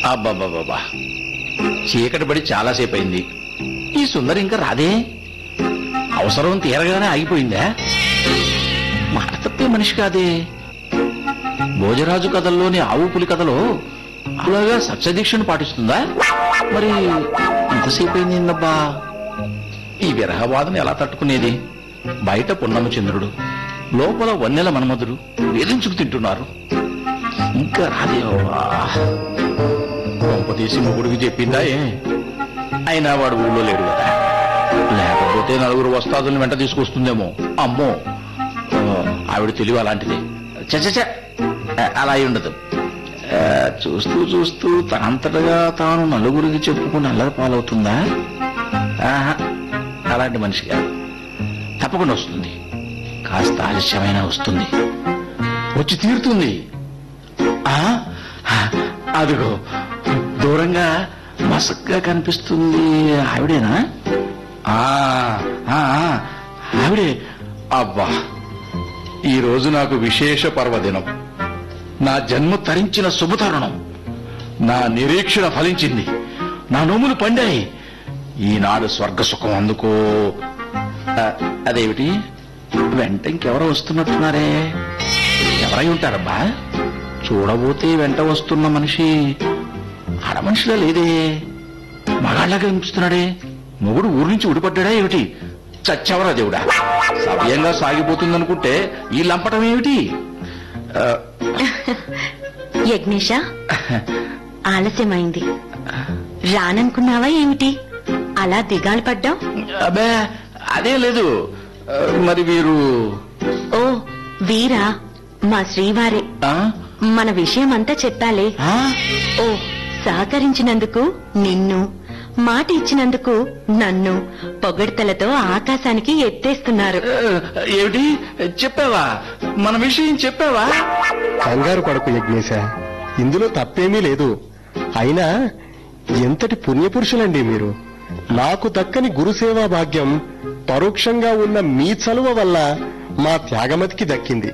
అబ్బాబాబా చీకటి పడి చాలాసేపు అయింది ఈ సుందరి ఇంకా రాదే అవసరం తీరగానే ఆగిపోయిందా మాట తప్పే మనిషి కాదే భోజరాజు కథల్లోని ఆవు పులి కథలో అలాగా సత్యదీక్షను పాటిస్తుందా మరి ఇంతసేపు అయిందబ్బా ఈ విరహవాదన ఎలా తట్టుకునేది బయట పున్నమ చంద్రుడు లోపల వన్నెల మన్మధుడు వేధించుకు తింటున్నారు ఇంకా రాదేవా కొంపతీసి మొగుడికి చెప్పిందా ఏ అయినా వాడు ఊళ్ళో లేడు కదా లేకపోతే నలుగురు వస్తాదుల్ని వెంట తీసుకొస్తుందేమో అమ్మో ఆ, ఆవిడ తెలివి అలాంటిది చచ్చ అలా అయి ఉండదు ఆ, చూస్తూ చూస్తూ తనంతటగా తాను నలుగురికి చెప్పుకుని అల్లరి పాలవుతుందా ఆహా, అలాంటి మనిషి కాదు తప్పకుండా వస్తుంది కాస్త ఆలస్యమైనా వస్తుంది వచ్చి తీరుతుంది ఆ అదిగో దూరంగా మసగ్గా కనిపిస్తుంది ఆవిడేనా ఆ ఆ, ఆ, ఆవిడే అబ్బా ఈ రోజు నాకు విశేష పర్వదినం నా జన్మ తరించిన శుభతరుణం నా నిరీక్షణ ఫలించింది నా నోములు పండాయి ఈనాడు స్వర్గ సుఖం అందుకో ఆ, అదేమిటి వెంట ఇంకెవరో వస్తున్నట్టున్నారే ఎవరై ఉంటారబ్బా చూడబోతే వెంట వస్తున్న మనిషి ఆడ మనిషిలా లేదే మగాళ్ళగా కనిపిస్తున్నాడే మొగుడు ఊరి నుంచి ఉడిపడ్డా ఏమిటి చచ్చవరా దేవుడా సవ్యంగా సాగిపోతుందనుకుంటే ఈ లంపటం ఏమిటి ఆ, యజ్ఞేష ఆలస్యమైంది రాననుకున్నావా ఏమిటి అలా దిగాలు పడ్డావు అబ్బే అదే లేదు ఆ, మరి మీరు ఓ వీరా మా శ్రీవారి ఆ? మన విషయం అంతా చెప్పాలే ఆ? ఓ సహకరించినందుకు నిన్ను మాట ఇచ్చినందుకు నన్ను పొగడ్తలతో ఆకాశానికి ఎత్తేస్తున్నారు ఆ, ఏమిటి చెప్పావా మన విషయం చెప్పావా కంగారు పడకు యజ్ఞేశ ఇందులో తప్పేమీ లేదు అయినా ఎంతటి పుణ్యపురుషులండి మీరు నాకు దక్కని గురుసేవా భాగ్యం పరోక్షంగా ఉన్న మీ చలువ వల్ల మా త్యాగమతికి దక్కింది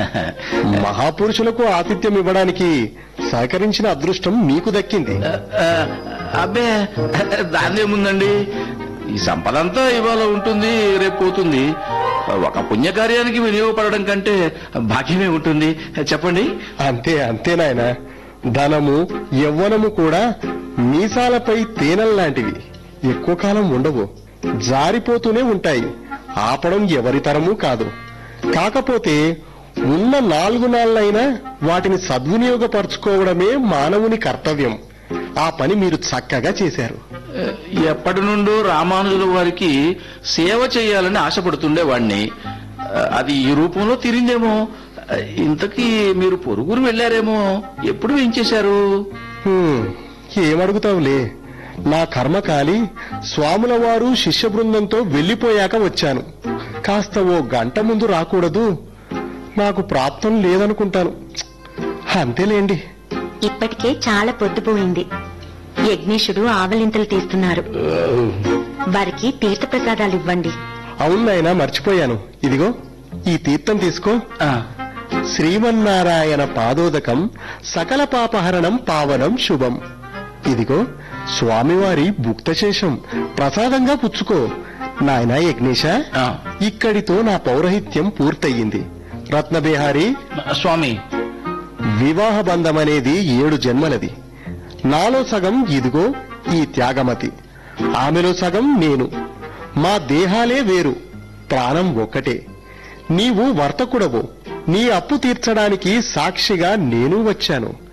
మహాపురుషులకు ఆతిథ్యం ఇవ్వడానికి సహకరించిన అదృష్టం మీకు దక్కింది ఆ, అబ్బే దాన్నేముందండి ఈ సంపద అంతా ఇవాళ ఉంటుంది రేపు పోతుంది ఒక పుణ్యకార్యానికి వినియోగపడడం కంటే భాగ్యమే ఉంటుంది చెప్పండి అంతే అంతే నాయన ధనము యవ్వనము కూడా మీసాలపై తేనెల్లాంటివి ఎక్కువ కాలం ఉండవు జారిపోతూనే ఉంటాయి ఆపడం ఎవరి తరమూ కాదు కాకపోతే ఉన్న నాలుగు నాళ్ళైనా వాటిని సద్వినియోగపరచుకోవడమే మానవుని కర్తవ్యం ఆ పని మీరు చక్కగా చేశారు ఎప్పటి నుండో రామానుజుల వారికి సేవ చేయాలని ఆశపడుతుండేవాణ్ణి అది ఈ రూపంలో తిరిందేమో ఇంతకీ మీరు పొరుగురు వెళ్ళారేమో ఎప్పుడు ఏం చేశారు హ్మ్, ఏమడుగుతావులే నా కర్మ కాలి స్వాముల వారు శిష్య బృందంతో వెళ్లిపోయాక వచ్చాను కాస్త ఓ గంట ముందు రాకూడదు నాకు ప్రాప్తం లేదనుకుంటాను ఛ్, అంతేలేండి ఇప్పటికే చాలా పొద్దుపోయింది యజ్ఞేశుడు ఆవలింతలు తీస్తున్నారు వారికి తీర్థప్రసాదాలు ఇవ్వండి అవునాయనా మర్చిపోయాను ఇదిగో ఈ తీర్థం తీసుకో ఆ, శ్రీమన్నారాయణ పాదోదకం సకల పాపహరణం పావనం శుభం ఇదిగో స్వామివారి భుక్తశేషం ప్రసాదంగా పుచ్చుకో నాయనా యజ్ఞేశ ఆ. ఇక్కడితో నా పౌరహిత్యం పూర్తయింది రత్నబిహారీ స్వామి వివాహ బంధమనేది ఏడు జన్మలది నాలో సగం ఇదిగో ఈ త్యాగమతి ఆమెలో సగం నేను మా దేహాలే వేరు ప్రాణం ఒక్కటే నీవు వర్తకుడవు నీ అప్పు తీర్చడానికి సాక్షిగా నేను వచ్చాను